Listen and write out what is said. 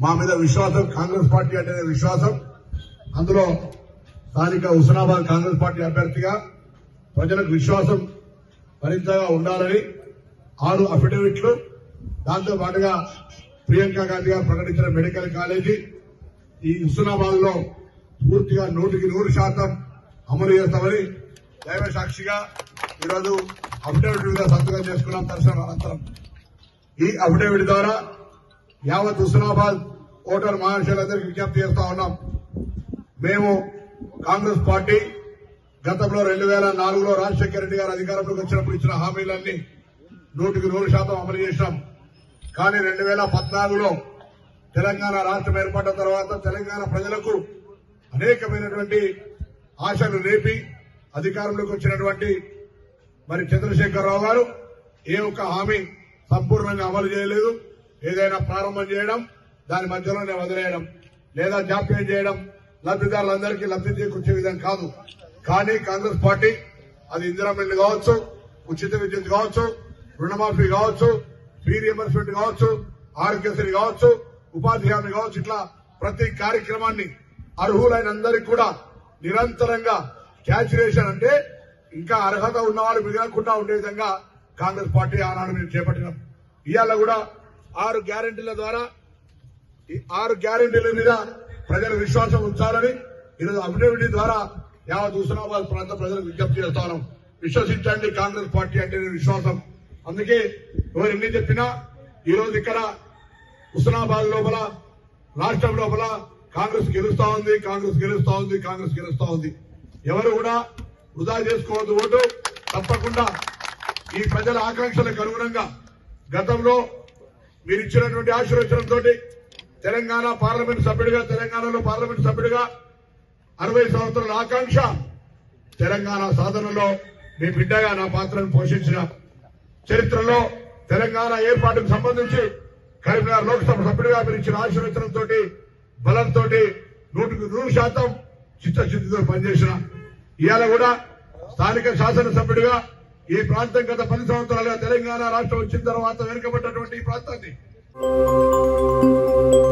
మా మీద విశ్వాసం కాంగ్రెస్ పార్టీ అంటేనే విశ్వాసం అందులో స్థానిక హుస్నాబాద్ కాంగ్రెస్ పార్టీ అభ్యర్థిగా ప్రజలకు విశ్వాసం మరింతగా ఉండాలని ఆరు అఫిడవిట్లు దాంతో పాటుగా ప్రియాంక గాంధీ గారు ప్రకటించిన మెడికల్ కాలేజీ ఈ హుస్నాబాద్ లో పూర్తిగా నూటికి నూరు శాతం అమలు చేస్తామని దైవ సాక్షిగా ఈరోజు అఫిడవిట్ మీద సంతకం చేసుకున్నాం దర్శనం అనంతరం ఈ అఫిడవిట్ ద్వారా యావత్ హుస్నాబాద్ ఓటర్ మహాశయులందరికీ విజ్ఞప్తి చేస్తా ఉన్నాం మేము కాంగ్రెస్ పార్టీ గతంలో రెండు వేల నాలుగులో రాజశేఖర రెడ్డి గారు అధికారంలోకి వచ్చినప్పుడు ఇచ్చిన హామీలన్నీ నూటికి నూరు శాతం అమలు చేశాం కానీ రెండు వేల పద్నాలుగులో తెలంగాణ రాష్ట్రం ఏర్పడ్డ తర్వాత తెలంగాణ ప్రజలకు అనేకమైనటువంటి ఆశలు రేపి అధికారంలోకి వచ్చినటువంటి మరి చంద్రశేఖరరావు గారు ఏ ఒక్క హామీ సంపూర్ణంగా అమలు చేయలేదు ఏదైనా ప్రారంభం చేయడం దాని మధ్యలోనే వదిలేయడం లేదా జాప్యం చేయడం లబ్దిదారులందరికీ లబ్ది చేకూర్చే విధం కాదు కానీ కాంగ్రెస్ పార్టీ అది ఇందిరా మిల్లు కావచ్చు ఉచిత విద్యుత్ కావచ్చు రుణమాఫీ కావచ్చు ఫీ రియంబర్స్మెంట్ కావచ్చు ఆరోగ్యశ్రీ కావచ్చు ఉపాధి హామీ కావచ్చు ఇట్లా ప్రతి కార్యక్రమాన్ని అర్హులైన అందరికీ కూడా నిరంతరంగా క్యాచురేషన్ అంటే ఇంకా అర్హత ఉన్నవాళ్ళు మిగలకుండా ఉండే విధంగా కాంగ్రెస్ పార్టీ ఆనాడు మేము చేపట్టినాం ఇవాళ కూడా ఆరు గ్యారంటీల ద్వారా ఈ ఆరు గ్యారంటీల మీద ప్రజల విశ్వాసం ఉంచాలని ఈరోజు అఫిడవిట్ ద్వారా యావత్ హుస్నాబాద్ ప్రాంత ప్రజలకు విజ్ఞప్తి చేస్తాను విశ్వసించండి కాంగ్రెస్ పార్టీ అంటే విశ్వాసం అందుకే ఎవరు ఎన్ని చెప్పినా ఈ రోజు ఇక్కడ హుస్నాబాద్ లోపల రాష్ట్రం లోపల కాంగ్రెస్ గెలుస్తా ఉంది కాంగ్రెస్ గెలుస్తా ఉంది కాంగ్రెస్ గెలుస్తా ఉంది ఎవరు కూడా వృధా చేసుకోవద్దు ఓటు తప్పకుండా ఈ ప్రజల ఆకాంక్షలకు అనుగుణంగా గతంలో మీరు ఇచ్చినటువంటి ఆశీర్వచనంతో తెలంగాణ పార్లమెంట్ సభ్యుడిగా తెలంగాణలో పార్లమెంట్ సభ్యుడిగా అరవై సంవత్సరాల ఆకాంక్ష తెలంగాణ సాధనలో మీ బిడ్డగా నా పాత్రను పోషించిన చరిత్రలో తెలంగాణ ఏర్పాటుకు సంబంధించి కరీంనగర్ లోక్సభ సభ్యుడిగా మీరు ఇచ్చిన ఆశీర్వచనంతో బలంతో నూటికి నూరు శాతం చిత్తశుద్ధితో పనిచేసిన ఇవాళ కూడా స్థానిక శాసనసభ్యుడిగా ఈ ప్రాంతం గత పది సంవత్సరాలుగా తెలంగాణ రాష్ట్రం వచ్చిన తర్వాత వెనుకబడ్డటువంటి ఈ ప్రాంతాన్ని